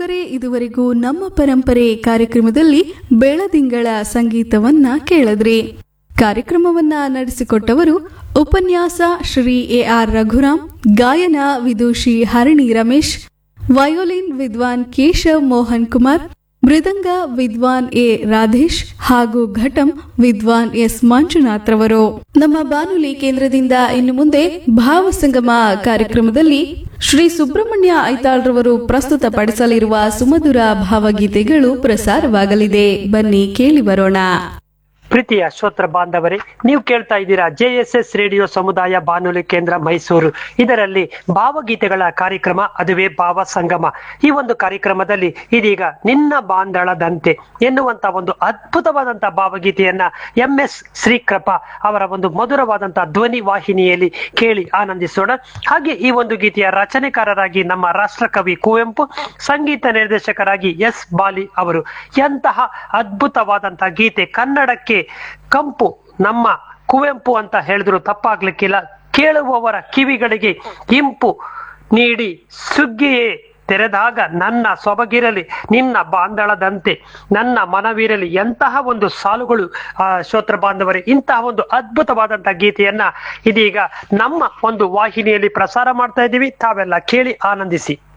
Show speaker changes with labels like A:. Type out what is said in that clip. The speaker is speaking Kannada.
A: ಕೇಳುಗರೆ ಇದುವರೆಗೂ ನಮ್ಮ ಪರಂಪರೆ ಕಾರ್ಯಕ್ರಮದಲ್ಲಿ ಬೆಳದಿಂಗಳ ಸಂಗೀತವನ್ನ ಕೇಳಿದ್ರಿ ಕಾರ್ಯಕ್ರಮವನ್ನ ನಡೆಸಿಕೊಟ್ಟವರು ಉಪನ್ಯಾಸ ಶ್ರೀ ಎ ಆರ್ ರಘುರಾಮ್ ಗಾಯನ ವಿದೂಷಿ ಹರಣಿ ರಮೇಶ್ ವಯೋಲಿನ್ ವಿದ್ವಾನ್ ಕೇಶವ್ ಮೋಹನ್ ಕುಮಾರ್ ಮೃದಂಗ ವಿದ್ವಾನ್ ಎ ರಾಧೇಶ್ ಹಾಗೂ ಘಟಂ ವಿದ್ವಾನ್ ಎಸ್ ಮಂಜುನಾಥ್ ರವರು ನಮ್ಮ ಬಾನುಲಿ ಕೇಂದ್ರದಿಂದ ಇನ್ನು ಮುಂದೆ ಭಾವಸಂಗಮ ಕಾರ್ಯಕ್ರಮದಲ್ಲಿ ಶ್ರೀ ಸುಬ್ರಹ್ಮಣ್ಯ ಐತಾಳ್ರವರು ಪ್ರಸ್ತುತಪಡಿಸಲಿರುವ ಸುಮಧುರ ಭಾವಗೀತೆಗಳು ಪ್ರಸಾರವಾಗಲಿದೆ ಬನ್ನಿ ಕೇಳಿ ಬರೋಣ
B: ಪ್ರೀತಿಯ ಶ್ರೋತ್ರ ಬಾಂಧವರೇ ನೀವು ಕೇಳ್ತಾ ಇದ್ದೀರಾ ಜೆ ಎಸ್ ಎಸ್ ರೇಡಿಯೋ ಸಮುದಾಯ ಬಾನುಲಿ ಕೇಂದ್ರ ಮೈಸೂರು ಇದರಲ್ಲಿ ಭಾವಗೀತೆಗಳ ಕಾರ್ಯಕ್ರಮ ಅದುವೇ ಭಾವ ಸಂಗಮ ಈ ಒಂದು ಕಾರ್ಯಕ್ರಮದಲ್ಲಿ ಇದೀಗ ನಿನ್ನ ಬಾಂಧಳದಂತೆ ಎನ್ನುವಂತ ಒಂದು ಅದ್ಭುತವಾದಂತಹ ಭಾವಗೀತೆಯನ್ನ ಎಂ ಎಸ್ ಶ್ರೀಕೃಪಾ ಅವರ ಒಂದು ಮಧುರವಾದಂತಹ ಧ್ವನಿ ವಾಹಿನಿಯಲ್ಲಿ ಕೇಳಿ ಆನಂದಿಸೋಣ ಹಾಗೆ ಈ ಒಂದು ಗೀತೆಯ ರಚನೆಕಾರರಾಗಿ ನಮ್ಮ ರಾಷ್ಟ್ರಕವಿ ಕುವೆಂಪು ಸಂಗೀತ ನಿರ್ದೇಶಕರಾಗಿ ಎಸ್ ಬಾಲಿ ಅವರು ಎಂತಹ ಅದ್ಭುತವಾದಂತಹ ಗೀತೆ ಕನ್ನಡಕ್ಕೆ ಕಂಪು ನಮ್ಮ ಕುವೆಂಪು ಅಂತ ಹೇಳಿದ್ರು ತಪ್ಪಾಗ್ಲಿಕ್ಕಿಲ್ಲ ಕೇಳುವವರ ಕಿವಿಗಳಿಗೆ ಇಂಪು ನೀಡಿ ಸುಗ್ಗಿಯೇ ತೆರೆದಾಗ ನನ್ನ ಸೊಬಗಿರಲಿ ನಿನ್ನ ಬಾಂಧಳದಂತೆ ನನ್ನ ಮನವಿರಲಿ ಎಂತಹ ಒಂದು ಸಾಲುಗಳು ಆ ಶ್ರೋತ್ರ ಬಾಂಧವರೇ ಇಂತಹ ಒಂದು ಅದ್ಭುತವಾದಂತಹ ಗೀತೆಯನ್ನ ಇದೀಗ ನಮ್ಮ ಒಂದು ವಾಹಿನಿಯಲ್ಲಿ ಪ್ರಸಾರ ಮಾಡ್ತಾ ಇದ್ದೀವಿ ತಾವೆಲ್ಲ ಕೇಳಿ ಆನಂದಿಸಿ